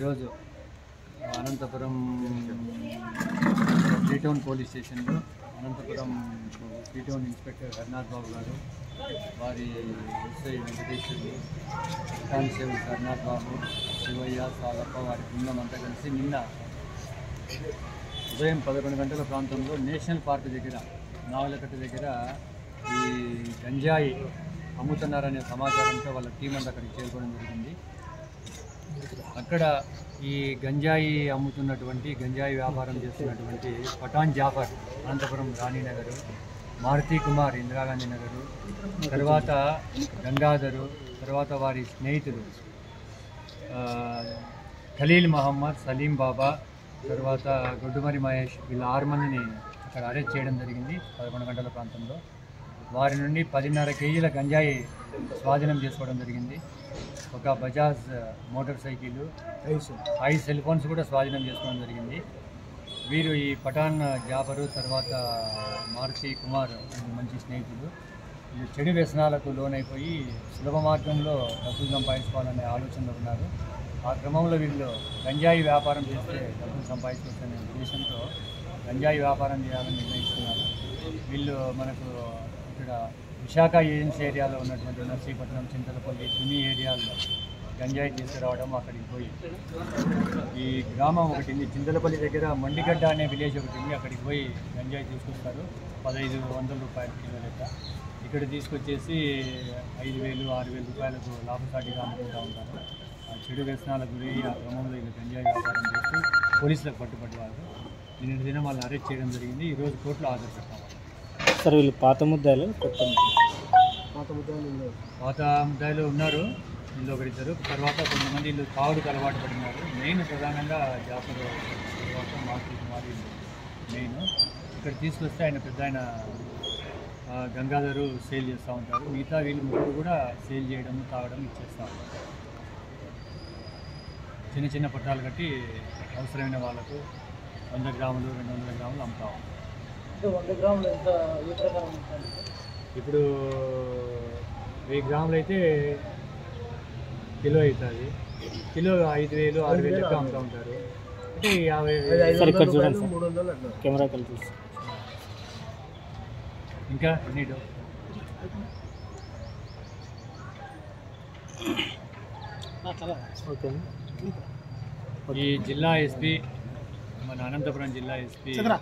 ఈరోజు Anantapuram town police స్టేషన్లో Anantapuram town inspector Harinath Babu garu వారి ఎస్ఐ వెంకటేశ్వర్లు కానిస్టేబుల్ హరినాథ్ బాబు శివయ్య సాలప్ప వారి బృందం అంతా కలిసి నిన్న ఉదయం పదకొండు గంటల ప్రాంతంలో నేషనల్ పార్క్ దగ్గర నావలకట్ట దగ్గర ఈ గంజాయి అమ్ముతున్నారనే సమాచారంతో వాళ్ళ టీం అంతా అక్కడికి చేరుకోవడం జరిగింది అక్కడ ఈ గంజాయి అమ్ముతున్నటువంటి గంజాయి వ్యాపారం చేస్తున్నటువంటి పఠాన్ జాఫర్ అనంతపురం రాణినగర్ మారుతి కుమార్ ఇందిరాగాంధీ నగరు తర్వాత గంగాధరు తర్వాత వారి స్నేహితులు ఆ, ఖలీల్ మహమ్మద్ సలీం బాబా తర్వాత గొడ్డుమరి మహేష్ వీళ్ళ ఆరు మందిని అక్కడ అరెస్ట్ చేయడం జరిగింది పదకొండు గంటల ప్రాంతంలో వారి నుండి పదిన్నర కేజీల గంజాయి స్వాధీనం చేసుకోవడం జరిగింది ఒక బజాజ్ మోటార్ సైకిల్ ఐదు సెల్ ఫోన్స్ కూడా స్వాధీనం చేసుకోవడం జరిగింది వీరు ఈ పఠాన్ జాఫరు తర్వాత మారుతి కుమార్ వీళ్ళు మంచి స్నేహితులు వీళ్ళు చెడు వ్యసనాలకు లోనైపోయి సులభ మార్గంలో డబ్బులు సంపాదించుకోవాలనే ఆలోచనలో ఉన్నారు ఆ క్రమంలో వీళ్ళు గంజాయి వ్యాపారం చేస్తే డబ్బులు సంపాదించుకోవచ్చనే ఉద్దేశంతో గంజాయి వ్యాపారం చేయాలని నిర్ణయిస్తున్నారు వీళ్ళు మనకు ఇక్కడ విశాఖ ఏజెన్సీ ఏరియాలో ఉన్నటువంటి నర్సీపట్నం చింతలపల్లి తుని ఏరియాల్లో గంజాయి తీసుకురావడం అక్కడికి పోయి ఈ గ్రామం ఒకటి ఉంది చింతలపల్లి దగ్గర మండిగడ్డ అనే విలేజ్ ఒకటి ఉంది అక్కడికి పోయి గంజాయి తీసుకొస్తారు పదహైదు వందల రూపాయల కిలో లెక్క ఇక్కడ తీసుకొచ్చేసి ఐదు వేలు ఆరు వేల రూపాయలకు లాభసాటిగా అమ్ముకుంటూ ఉంటారు ఆ చెడు వ్యసనాలకు గురి ఆ క్రమంలో వీళ్ళు గంజాయి వ్యాపారం చేస్తూ పోలీసులకు పట్టుబడ్డారు నిన్నటి దినం వాళ్ళు అరెస్ట్ చేయడం జరిగింది ఈరోజు కోర్టులో హాజరు పెట్టాం సార్ వీళ్ళు పాత ముద్దాలు కొత్త పాత ముద్దాయిలు ఉన్నారు వీళ్ళు ఒకరిద్దరు తర్వాత కొంతమంది వీళ్ళు తాగుడుకు అలవాటు పడినారు మెయిన్ ప్రధానంగా జాఫర్ తర్వాత మారుతి కుమార్ వీళ్ళు మెయిన్ ఇక్కడ తీసుకొస్తే ఆయన పెద్ద ఆయన ఆ, గంగాధరు సేల్ చేస్తూ ఉంటారు మిగతా వీళ్ళు ముగ్గురు కూడా సేల్ చేయడం తాగడం ఇచ్చేస్తూ ఉంటారు చిన్న చిన్న పట్టాలు కట్టి అవసరమైన వాళ్ళకు వంద గ్రాములు రెండు వందల గ్రాములు అమ్ముతా ఉంటారు వంద గ్రాములు ఎంత ఏ ప్రకారం ఉంటుంది ఇప్పుడు వెయ్యి గ్రాములు అయితే కిలో అవుతుంది కిలో ఐదు వేలు ఆరు వేలు లెక్క అమ్ముతూ ఉంటారు అంటే యాభై సార్ ఇక్కడ చూడండి సార్ కెమెరా కలిసి ఇంకా నీడు ఓకే ఈ జిల్లా ఎస్పీ మన అనంతపురం జిల్లా ఎస్పీ